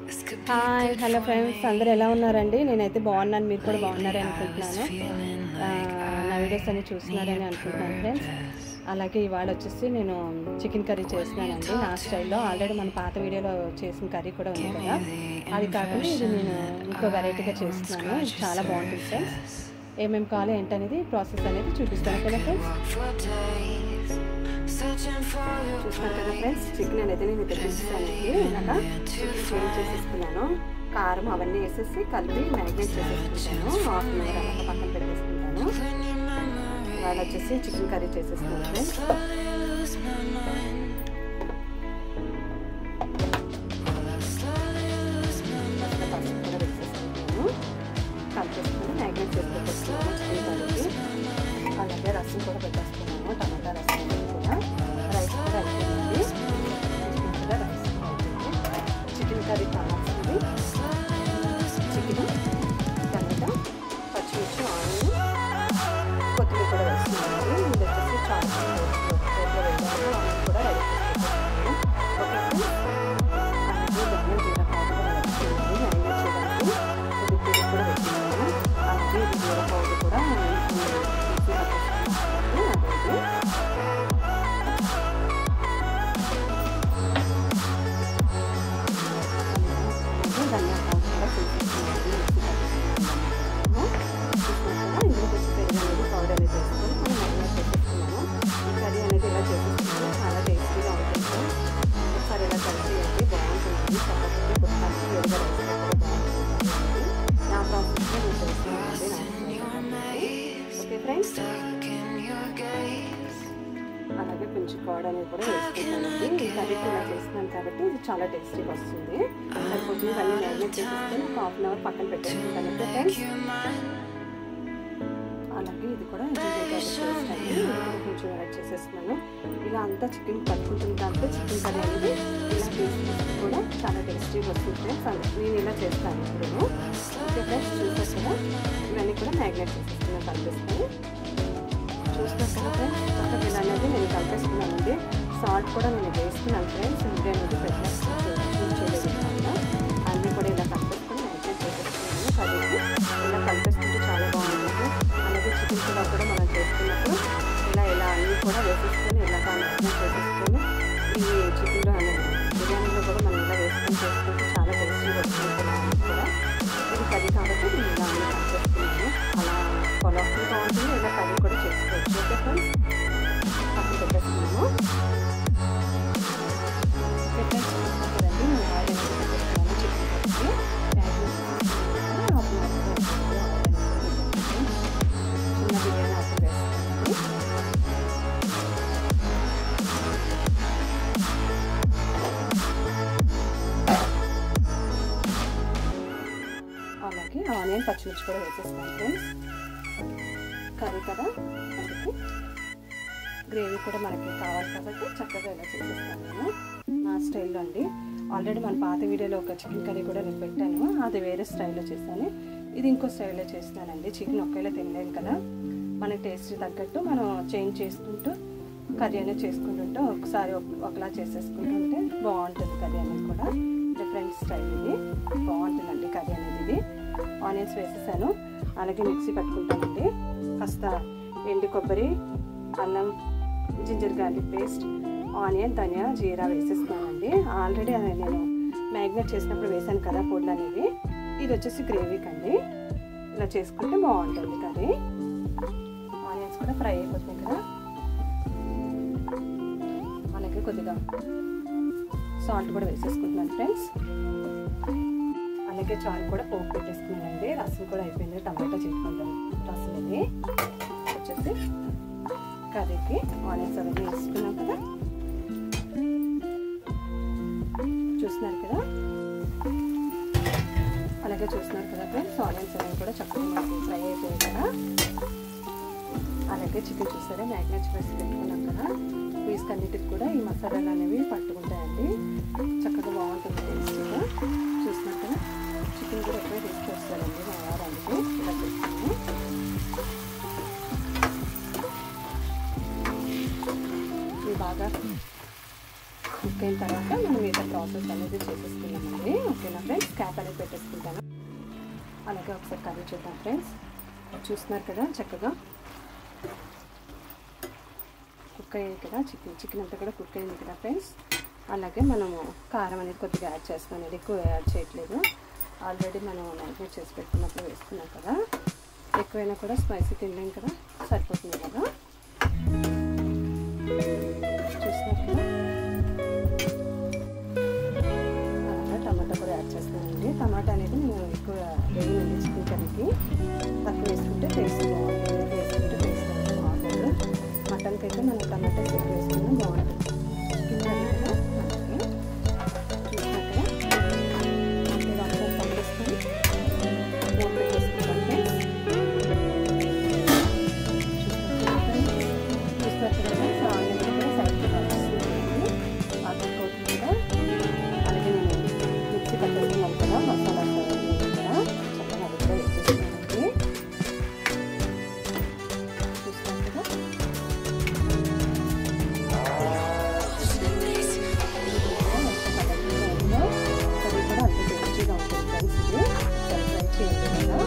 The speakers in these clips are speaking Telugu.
హాయ్ హలో ఫ్రెండ్స్ అందరూ ఎలా ఉన్నారండి నేనైతే బాగున్నాను మీరు కూడా బాగున్నారని అనుకుంటున్నాను ఆ, నా వీడియోస్ అన్ని చూస్తున్నారని అనుకుంటున్నాను ఫ్రెండ్స్ అలాగే ఇవాళ వచ్చేసి నేను చికెన్ కర్రీ చేస్తున్నానండి నా స్టైల్లో ఆల్రెడీ మన పాత వీడియోలో చేసిన కర్రీ కూడా ఉంది కదా అది కాకుండా ఇది నేను ఇంకో వెరైటీగా చేస్తున్నాను ఇది చాలా బాగుంటుంది ఫ్రెండ్స్ ఏమేమి కావాలి ఏంటనేది ప్రాసెస్ అనేది చూపిస్తాను కదా ఫ్రెండ్స్ చూస్తున్నారు కదా ఫ్రెండ్స్ చికెన్ అనేది నేను ఇక్కడ తీస్తానండి ఇలాగా చికెన్ క్లీన్ చేసేసుకున్నాను కారం అవన్నీ వేసేసి కలిపి మ్యారినేట్ చేసేసుకుంటాను హాఫ్ అన్ అవర్ అలా పక్కన పెట్టేసుకుంటాను ఇవాళ వచ్చేసి చికెన్ కర్రీ చేసేసుకున్నాను ఫ్రెండ్స్ ఫస్ట్ పసుపు కూడా వేసేసుకుంటాను కలిపేసుకుని మ్యారినేట్ చేసి పెట్టేసుకున్నాను చికెన్ కర్రీకి అలాగే రసం కూడా పెట్టేసుకున్నాను టమాటా రసం అనేది కూడా రైస్ కూడా అయిపోయింది చికెన్ కూడా రైస్ కూడా అయిపోయింది చికెన్ కర్రీ కావాల్సింది చికెన్ టమాటా పచ్చిమిర్చి ఆనియన్ కొత్తిమీర కూడా వేస్తున్నాను ఇది వచ్చేసి చాలా పోట్లో వేయాలి ఆనియన్ కూడా రెడీ చేసి పెట్టేసుకున్నాను ఓకే అలాగే ధనియా జీలకర్ర కూడా వేస్తున్నాను మ్యారినేట్ చేయడానికి కొద్ది పెరుగు కూడా వేస్తున్నాను అలాగే ఇది జీర పౌడర్ కూడా మిక్సీ పట్టేసుకున్నాను అదేంటి ధనియా పౌడర్ కూడా చేసేసుకున్నాను ఇందులో కొంచెం పెరుగు అనేది పౌడర్ అనేది వేసుకొని మనం మ్యారినేట్ చేసేసుకున్నాము ఈ కర్రీ అనేది ఇలా చేసేసుకుంటే చాలా టేస్టీగా ఉంటుంది ఒకసారి ఇలా ట్రై చేయండి బాగుంటుంది చక్కగా పుట్టాలి వేడిగా రైస్లో కూడా బాగుంటుంది నా ప్రాసెస్లో నేను చేస్తున్నానండి ఓకే ఫ్రెండ్స్ అలాగే కొంచెం కర్డ్ అనేది కూడా వేసుకుంటానండి ఈ కర్రీకి ఇలా చేస్తున్నాను కాబట్టి ఇది చాలా టేస్టీగా వస్తుంది సరిపోతుంది ఇవన్నీ మ్యారినేట్ చేసేసుకొని ఒక హాఫ్ అన్ అవర్ పక్కన పెట్టేసుకుంటాను ఓకే ఫ్రెండ్స్ అలాగే ఇది కూడా జింజర్ గార్లిక్ పేస్ట్ అండి ఇది కూడా కొంచెం యాడ్ చేసేస్తున్నాను ఇలా అంతా చికెన్ పట్టుకుంటుంది దాంట్లో చికెన్ కర్రీ అనేది ఇలా టేస్ట్ కూడా చాలా టేస్టీగా వస్తుంది ఫ్రెండ్స్ అది నేను ఇలా చేస్తాను ఇప్పుడు ఓకే ఫ్రెండ్స్ చూసారు కదా ఇవన్నీ కూడా మ్యాగ్నేట్ చేసేస్తున్నాను కలిపిస్తాను చూస్తున్నారు కదా ఫ్రెండ్స్ చక్కగా ఇలా అనేది నేను కలిపేసుకున్నానండి సాల్ట్ కూడా నేను వేసుకున్నాను ఫ్రెండ్స్ ఇంకా అనేది పెట్టలేదు చూడలేదు కదా అన్నీ కూడా ఇలా కలిపేసుకొని మ్యాగ్నేట్ చేసేసుకున్నాను కర్రీకి ఇలా కలిపేసుకుంటే చాలా బాగుంటుంది అలాగే చికెన్ కూడా కూడా మనం చేసుకున్నప్పుడు ఇలా ఇలా అన్నీ కూడా వేసేసుకొని ఇలా మ్యాగ్నేట్ చేసేసుకొని ఈ చికెన్లో అనేది బిర్యానీలో కూడా మనం ఇలా వేసుకొని చేసుకుంటే చాలా టేస్టీగా వస్తుంది కూడా ఇది కర్రీ కాబట్టి నేను ఇలా అన్నీ కలిపేసుకున్నాను అలా పొలాఫ్లు బాగుంటుంది ఇలా కర్రీ కూడా చేసుకోవచ్చు ఓకే ఫ్రెండ్స్ పక్కన పెట్టేస్తున్నాము ఓకే ఫ్రెండ్స్ చూస్తున్నారు కదండి నేను ఆయిల్ అనేది పెట్టేస్తున్నాను చికెన్ కర్రీకి చిన్న బిర్యానీ ఆకు వేస్తానండి అలాగే ఆనియన్ పచ్చిమిర్చి కూడా వేసేస్తాను ఫ్రెండ్స్ కర్రీ కదా అందుకు గ్రేవీ కూడా మనకి కావాలి కాబట్టి చక్కగా ఇలా చేసేస్తాను నేను నా స్టైల్లో అండి ఆల్రెడీ మన పాత వీడియోలో ఒక చికెన్ కర్రీ కూడా నేను పెట్టాను అది వేరే స్టైల్లో చేశాను ఇది ఇంకో స్టైల్లో చేస్తున్నానండి చికెన్ ఒకేలా తినలేం కదా మన టేస్ట్ తగ్గట్టు మనం చేంజ్ చేసుకుంటూ కర్రీ అనేది చేసుకుంటుంటే ఒకసారి ఒక- ఒకలా చేసేసుకుంటుంటే బాగుంటుంది కర్రీ అనేది కూడా డిఫరెంట్ స్టైల్ ఇది బాగుంటుందండి కర్రీ అనేది ఇది ఆనియన్స్ వేసేసాను అలాగే మిక్సీ పట్టుకుంటానండి కాస్త ఎండు కొబ్బరి అల్లం జింజర్ గార్లిక్ పేస్ట్ ఆనియన్ ధనియా జీరా వేసేస్తున్నానండి ఆల్రెడీ అది నేను మ్యాగ్నేట్ చేసినప్పుడు వేసాను కదా పొడులు అనేవి ఇది వచ్చేసి గ్రేవీకి అండి ఇలా చేసుకుంటే బాగుంటుంది కర్రీ ఆనియన్స్ కూడా ఫ్రై అయిపోతుంది కదా అలాగే కొద్దిగా సాల్ట్ కూడా వేసేసుకుంటున్నాను ఫ్రెండ్స్ అలాగే చారు కూడా పోపు పెట్టేసుకున్నానండి రసం కూడా అయిపోయింది టమాటా చెట్టుకుంటాను రసం ఇది వచ్చేసి కర్రీకి ఆనియన్స్ అవన్నీ వేసుకున్నాం కదా చూస్తున్నారు కదా అలాగే చూస్తున్నారు కదా ఫ్రెండ్స్ ఆనియన్స్ అనేవి కూడా చక్కగా మనకి ఫ్రై అయిపోయాయి కదా అలాగే చికెన్ చూసారా మ్యాగ్నేట్ వేసి పెట్టుకున్నాం కదా పీస్కి అన్నిటికి కూడా ఈ మసాలాలు అనేవి పట్టుకుంటాయండి చక్కగా బాగుంటుంది టేస్టీగా చూస్తున్నారు కదా చికెన్ కూడా ఎక్కువ తీసుకొస్తారండి మా వారు అందుకే ఇలా చేస్తాను ఇవి బాగా కుక్ అయిన తర్వాత మనం మిగతా ప్రాసెస్ అనేది చేసేసుకున్నామండి ఓకేనా ఫ్రెండ్స్ క్యాప్ అనేది పెట్టేసుకుంటాను అలాగే ఒకసారి కర్రీ చూద్దాం ఫ్రెండ్స్ చూస్తున్నారు కదా చక్కగా కుక్ అయ్యింది కదా చికెన్ చికెన్ అంతా కూడా కుక్ అయింది కదా ఫ్రెండ్స్ అలాగే మనము కారం అనేది కొద్దిగా యాడ్ చేస్తున్నాం అనేది ఎక్కువ యాడ్ చేయట్లేదు ఆల్రెడీ మనం మ్యారినేట్ చేసి పెట్టుకున్నప్పుడు వేసుకున్నాం కదా ఎక్కువైనా కూడా స్పైసీ తినలేం కదా సరిపోతుంది కదా చూస్తున్నారు కదా అలాగే టమాటా కూడా యాడ్ చేస్తానండి టమాటా అనేది నేను ఎక్కువ వేయనండి చికెన్ కర్రీకి తక్కువ వేసుకుంటే టేస్ట్ బాగుంటుంది ఎక్కువ వేసుకుంటే టేస్ట్ అనేది బాగుంటుంది మటన్కి అయితే మనం టమాటా ఎక్కువ వేసుకున్నా బాగుంటుంది చికెన్ కర్రీ కూడా అలాగే చూసినా కదా అంటే ఒకసారి పంపిస్తాను మూత పెట్టేసుకుంటాను ఫ్రెండ్స్ చూస్తారు కదా ఫ్రెండ్స్ ఆనియన్ కూడా సైడ్కి కలుస్తుంది పాత్రకోటి కూడా అలాగే నేను మిక్సీ పట్టేసుకున్నాను కదా మసాలా కూడా చక్కగా అది కూడా వేసేస్తున్నానండి చూస్తాను కదా కర్రీ కూడా అంత టేస్టీగా ఉంటుంది ఫ్రెండ్స్ ఇది ఒకసారి ట్రై చేయండి కదా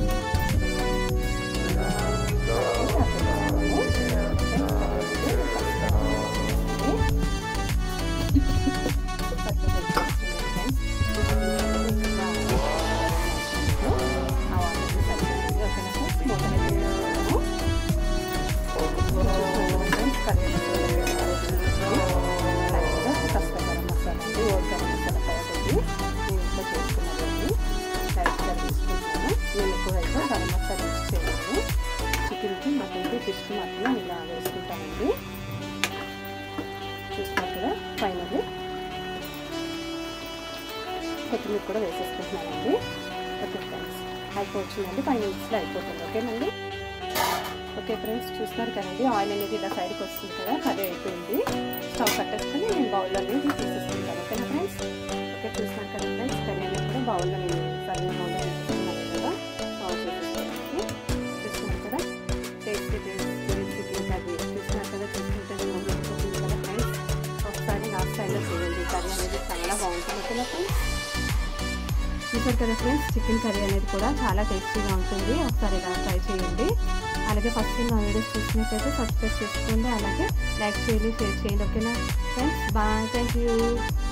చికెన్కి మటన్కి ఫిష్కి మాత్రం ఇలా వేసుకుంటామండి చూస్తున్నారు కదా ఫైనల్లీ కొత్తిమీర కూడా వేసేసుకుంటున్నానండి ఓకే ఫ్రెండ్స్ అయిపోవచ్చిందండి ఫైవ్ మినిట్స్లో అయిపోతుంది ఓకేనండి ఓకే ఫ్రెండ్స్ చూస్తున్నారు కదండి ఆయిల్ అనేది ఇలా సైడ్కి వస్తుంది కదా కర్రీ అయిపోయింది స్టవ్ కట్టేసుకొని నేను బౌల్లో అనేది తీసేసుకుంటాను ఓకేనా ఫ్రెండ్స్ ఓకే చూస్తున్నారు కదా ఫ్రెండ్స్ కర్రీ అనేది కూడా బౌల్లో నేను సర్వింగ్ బౌల్లో తీసుకున్నాను కదా సర్వ్ చేసేసుకోవడానికి చూస్తున్నారు కదా టేస్టీ టేస్టీ చికెన్ కర్రీ చూస్తున్నారు కదా చూస్తుంటే ఉంటుంది కదా ఫ్రెండ్స్ ఒకసారి నా స్టైల్లో చేయండి కర్రీ అనేది చాలా బాగుంటుంది ఓకేనా ఫ్రెండ్స్ చూసారు కదా ఫ్రెండ్స్ చికెన్ కర్రీ అనేది కూడా చాలా టేస్టీగా ఉంటుంది ఒకసారి ఇలా ట్రై చేయండి అలాగే ఫస్ట్ నా వీడియోస్ చూసినట్లయితే సబ్స్క్రైబ్ చేసుకోండి అలాగే లైక్ చేయండి షేర్ చేయండి ఓకేనా ఫ్రెండ్స్ బాయ్ థ్యాంక్ యూ